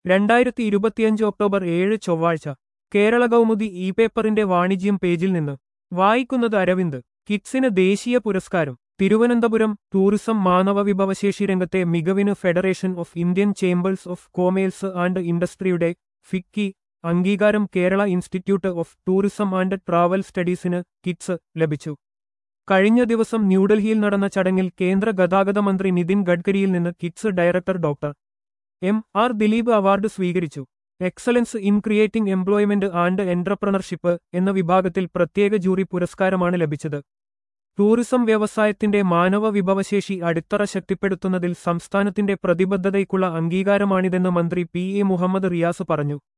രണ്ടായിരത്തി ഇരുപത്തിയഞ്ച് ഒക്ടോബർ ഏഴ് ചൊവ്വാഴ്ച കേരള കൗമുദി ഇ പേപ്പറിന്റെ വാണിജ്യം പേജിൽ നിന്ന് വായിക്കുന്നത് അരവിന്ദ് കിറ്റ്സിന് ദേശീയ പുരസ്കാരം തിരുവനന്തപുരം ടൂറിസം മാനവ വിഭവശേഷി രംഗത്തെ മികവിന് federation of Indian chambers of commerce and ഇൻഡസ്ട്രിയുടെ ഫിക്കി അംഗീകാരം Kerala institute of tourism and travel സ്റ്റഡീസിന് കിറ്റ്സ് ലഭിച്ചു കഴിഞ്ഞ ദിവസം ന്യൂഡൽഹിയിൽ നടന്ന ചടങ്ങിൽ കേന്ദ്ര ഗതാഗത മന്ത്രി നിതിൻ ഗഡ്കരിയിൽ നിന്ന് KITTS director doctor M R Dileep award സ്വീകരിച്ചു excellence in creating employment and entrepreneurship എന്ന വിഭാഗത്തിൽ പ്രത്യേക ജൂറി പുരസ്കാരമാണ് ലഭിച്ചത് ടൂറിസം വ്യവസായത്തിന്റെ മാനവ വിഭവശേഷി അടിത്തറ ശക്തിപ്പെടുത്തുന്നതിൽ സംസ്ഥാനത്തിന്റെ പ്രതിബദ്ധതയ്ക്കുള്ള അംഗീകാരമാണിതെന്ന് മന്ത്രി പി എ മുഹമ്മദ് റിയാസ് പറഞ്ഞു